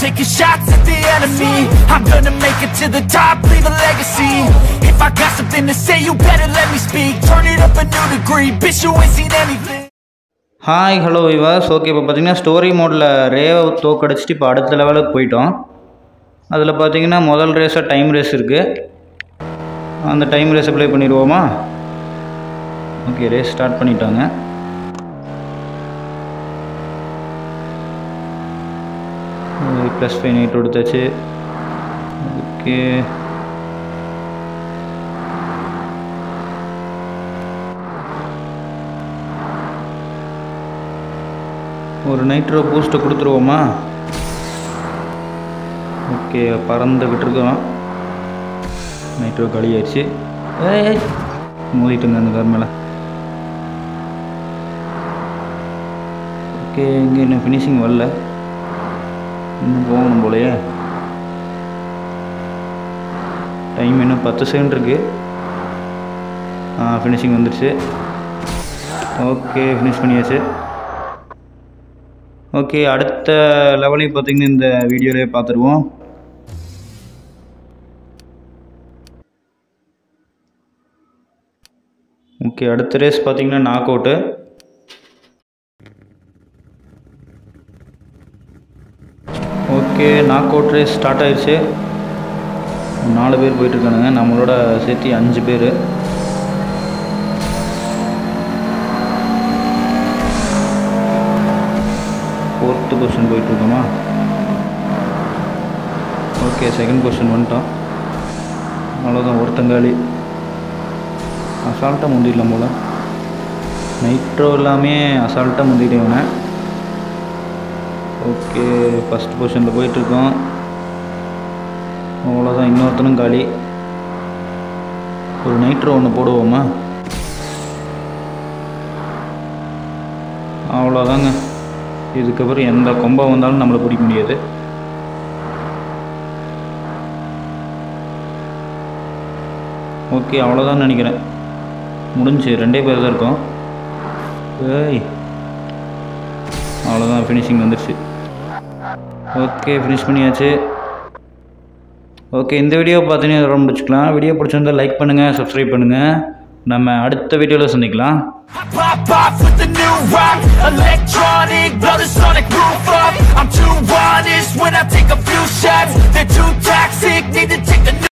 taking shots at the enemy. I'm gonna make it to the top, leave a legacy. If I got something to say, you better let me speak. Turn it up a new degree, bitch, you ain't seen anything. Hi hello விவாஸ் okay இப்போ பார்த்தீங்கன்னா story மோடில் ரேவை தோக்கடிச்சிட்டு இப்போ அடுத்த லெவலுக்கு போயிட்டோம் அதில் பார்த்தீங்கன்னா முதல் ரேஸாக டைம் ரேஸ் இருக்குது அந்த டைம் ரேஸை ப்ளே பண்ணிடுவோமா ஓகே ரேஸ் ஸ்டார்ட் பண்ணிட்டாங்க ப்ளஸ் ஃபைவ் நைட் கொடுத்தாச்சு ஓகே ஒரு நைட்ரோ பூஸ்ட்டை கொடுத்துருவோமா ஓகே பறந்துக்கிட்டு இருக்கோம் நைட்ரோ காலியாயிடுச்சு ஏய் மோதிட்டுங்க அந்த கார் மேலே ஓகே இங்கே இன்னும் ஃபினிஷிங் வரல இன்னும் போகணும் போலையே டைம் இன்னும் பத்து செகண்ட் இருக்கு ஆ ஃபினிஷிங் வந்துடுச்சு ஓகே ஃபினிஷ் பண்ணியாச்சு ஓகே அடுத்த லெவலையும் பார்த்தீங்கன்னா இந்த வீடியோலேயே பார்த்துருவோம் ஓகே அடுத்த ரேஸ் பார்த்தீங்கன்னா knock out okay knock out race start ஆயிடுச்சு நாலு பேர் போயிட்டுருக்கானுங்க நம்மளோட சேர்த்து அஞ்சு பேர் ஃபோர்த்து பொசிஷன் போயிட்டுருக்கோமா ஓகே செகண்ட் பொசிஷன் வந்துட்டோம் அவ்வளோதான் ஒருத்தங்காலி அசால்ட்டாக முந்திடலாம் போல் நைட்ரோ எல்லாமே அசால்ட்டாக முந்திட்டேன் இவனை ஓகே ஃபஸ்ட் பொசிஷனில் போயிட்டுருக்கோம் அவ்வளோதான் இன்னொருத்தனும் காலி ஒரு நைட்ரோ ஒன்று போடுவோமா அவ்வளோதாங்க இதுக்கப்புறம் எந்த கொம்பை வந்தாலும் நம்மளை பிடிக்க முடியாது ஓகே அவ்வளோதான் நினைக்கிறேன் முடிஞ்சு ரெண்டே பேர் தான் இருக்கோம் ஏய் அவ்வளோதான் ஃபினிஷிங் வந்துடுச்சு ஓகே ஃபினிஷ் பண்ணியாச்சு ஓகே இந்த வீடியோ பார்த்தீங்கன்னா இதோட முடிச்சுக்கலாம் வீடியோ பிடிச்சிருந்தா லைக் பண்ணுங்கள் சப்ஸ்கிரைப் பண்ணுங்கள் நம்ம அடுத்த வீடியோவில் சந்திக்கலாம் I pop off with the new rock Electronic, blow the sonic roof up I'm too honest when I take a few shots They're too toxic, need to take the